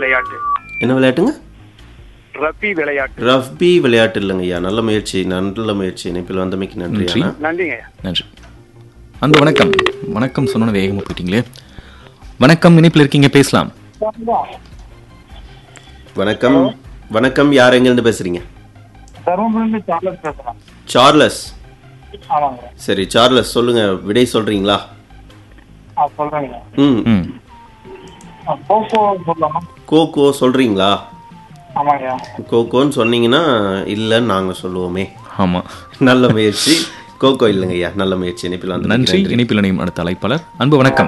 விளையாட்டு என்ன விளையாட்டுங்க ரப்பி விளையாட்டு ரஃபி விளையாட்டு இல்லைங்க ஐயா நல்ல முயற்சி நல்ல முயற்சி இணைப்பில் வந்தமைக்கு நன்றி நன்றி. அண்ணா நன்றிங்க நன்றி அந்த வணக்கம் வணக்கம் சொன்னோன்னு வேகமாக போயிட்டீங்களே வணக்கம் இணைப்பில் இருக்கீங்க பேசலாம் வணக்கம் வணக்கம் யார் எங்கேருந்து பேசுறீங்க தருமபுரிந்து சார்லஸ் பேசுறேன் சார்லஸ் ஆமாங்க சரி சார்லஸ் சொல்லுங்க விடை சொல்றீங்களா ஆ சொல்றேங்க ம் ம் போக்கோ சொல்லலாமா கோகோ சொல்றீங்களா ஆமாங்க கோகோன்னு சொன்னீங்கன்னா இல்லைன்னு நாங்கள் சொல்லுவோமே ஆமாம் நல்ல முயற்சி கோகோ இல்லைங்க ஐயா நல்ல முயற்சி இணைப்பில் வந்து நன்றி இணைப்பில் இணையும் அடுத்த அழைப்பாளர் அன்பு வணக்கம்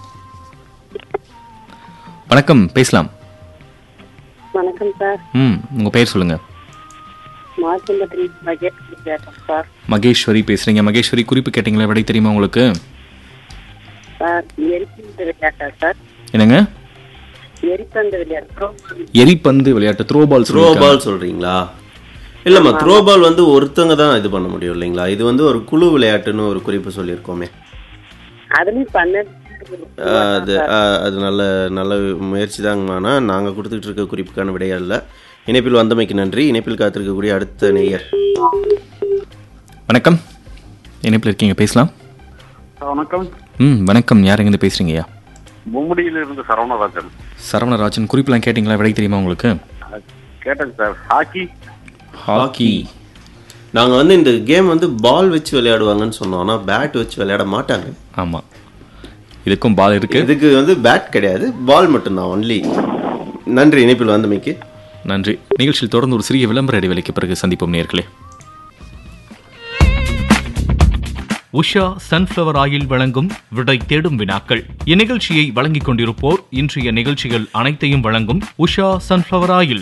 வணக்கம் பேசலாம் வணக்கம் சார் ம் உங்கள் பெயர் சொல்லுங்க மாசிம்பத்திரி பட்ஜெட் கேட்டோம் சார் மகேஸ்வரி பேசுறீங்க மகேஸ்வரி குறிப்பு கேட்டீங்களா விடை தெரியுமா உங்களுக்கு சார் எரிப்பந்து விளையாட்டா சார் என்னங்க எரிப்பந்து விளையாட்டு எரிப்பந்து விளையாட்டு த்ரோ பால் த்ரோ பால் சொல்றீங்களா இல்லைம்மா த்ரோ பால் வந்து ஒருத்தங்க தான் இது பண்ண முடியும் இல்லைங்களா இது வந்து ஒரு குழு விளையாட்டுன்னு ஒரு குறிப்பு சொல்லியிருக்கோமே அதுலயும் பன்னெண்டு ஆஹ் அது ஆஹ் அது நல்ல நல்ல முயற்சி தாங்கம்மாண்ணா நாங்கள் கொடுத்துட்டு இருக்க குறிப்புக்கான விடையா இல்லை இணைப்பில் வந்தமைக்கு நன்றி இணைப்பில் காத்திருக்கக்கூடிய அடுத்த நேயர் வணக்கம் இணைப்பில் இருக்கீங்க பேசலாம் வணக்கம் ம் வணக்கம் யார் எங்கேருந்து பேசுறீங்கய்யா மும்முடியிலிருந்து சரவணராஜன் சரவணராஜன் குறிப்பெல்லாம் கேட்டிங்களா விடை தெரியுமா உங்களுக்கு கேட்டேங்க சார் ஹாக்கி ஹாக்கி நாங்கள் வந்து இந்த கேம் வந்து பால் வச்சு விளையாடுவாங்கன்னு சொன்னோம் ஆனால் பேட் வச்சு விளையாட மாட்டாங்க ஆமாம் இதுக்கும் பால் இருக்கு இதுக்கு வந்து பேட் கிடையாது பால் மட்டும்தான் ஒன்லி நன்றி இணைப்பில் வந்தமைக்கு நன்றி நிகழ்ச்சியில் தொடர்ந்து ஒரு சிறிய விளம்பர இடைவெளிக்கு பிறகு சந்திப்போம் நேர்களே உஷா சன்ஃப்ளவர் ஆயில் வழங்கும் விடை தேடும் வினாக்கள் இந்நிகழ்ச்சியை வழங்கிக் கொண்டிருப்போர் இன்றைய நிகழ்ச்சிகள் அனைத்தையும் வழங்கும் Usha sunflower oil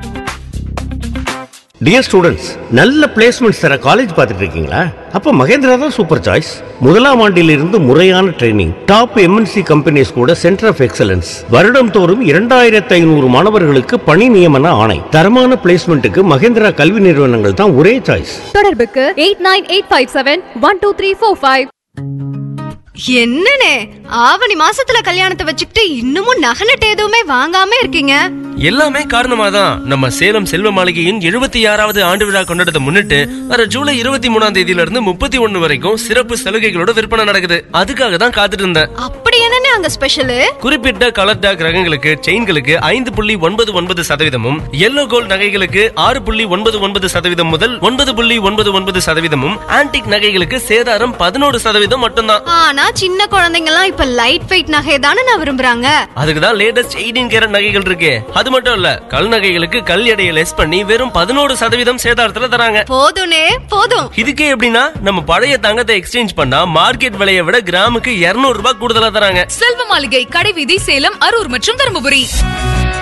dear students நல்ல பிளேஸ்மெண்ட்ஸ் தர காலேஜ் பார்த்துட்டு இருக்கீங்களா அப்ப மகேந்திரா தான் சூப்பர் சாய்ஸ் முதலாம் ஆண்டிலிருந்து முறையான ட்ரைனிங் டாப் எம்என்சி கம்பெனிஸ் கூட சென்டர் ஆஃப் எக்ஸலன்ஸ் வருடம் தோறும் இரண்டாயிரத்து ஐநூறு மாணவர்களுக்கு பணி நியமன ஆணை தரமான பிளேஸ்மெண்ட்டுக்கு மகேந்திரா கல்வி நிறுவனங்கள் தான் ஒரே சாய்ஸ் தொடர்புக்கு eight nine eight five seven one two three four five என்னனே ஆவணி மாசத்துல கல்யாணத்தை வச்சுக்கிட்டு இன்னமும் நகை நட்டு எதுவுமே வாங்காம இருக்கீங்க எல்லாமே காரணமா தான் நம்ம சேலம் செல்வ மாளிகையின் எழுபத்தி ஆறாவது ஆண்டு விழா கொண்டாடத்தை முன்னிட்டு வர ஜூலை இருபத்தி மூணாம் தேதியில இருந்து முப்பத்தி ஒண்ணு வரைக்கும் சிறப்பு சலுகைகளோட விற்பனை நடக்குது அதுக்காக தான் காத்துட்டு இருந்தேன் அப்படி என்னனே அங்க ஸ்பெஷல் குறிப்பிட்ட கலர் டாக் ரகங்களுக்கு செயின்களுக்கு ஐந்து புள்ளி ஒன்பது ஒன்பது சதவீதமும் எல்லோ கோல்ட் நகைகளுக்கு ஆறு புள்ளி ஒன்பது ஒன்பது சதவீதம் முதல் ஒன்பது புள்ளி ஒன்பது ஒன்பது சதவீதமும் ஆன்டிக் நகைகளுக்கு சேதாரம் பதினோரு சதவீதம் மட்டும்தான் ஆனா சின்ன குழந்தைங்க எல்லாம் இப்ப லைட் வெயிட் நகை தானே நான் விரும்புறாங்க அதுக்கு தான் லேட்டஸ்ட் எயிட்டீன் கேரட் நகைகள் இருக்கு அது மட்டும் இல்ல கல் நகைகளுக்கு கல் எடையை லெஸ் பண்ணி வெறும் பதினோரு சதவீதம் சேதாரத்துல தராங்க போதும்னே போதும் இதுக்கே எப்படின்னா நம்ம பழைய தங்கத்தை எக்ஸ்சேஞ்ச் பண்ணா மார்க்கெட் விலையை விட கிராமுக்கு 200 ரூபாய் கூடுதலா தராங்க செல்வ மாளிகை கடைவீதி சேலம் அரூர் மற்றும் தருமபுரி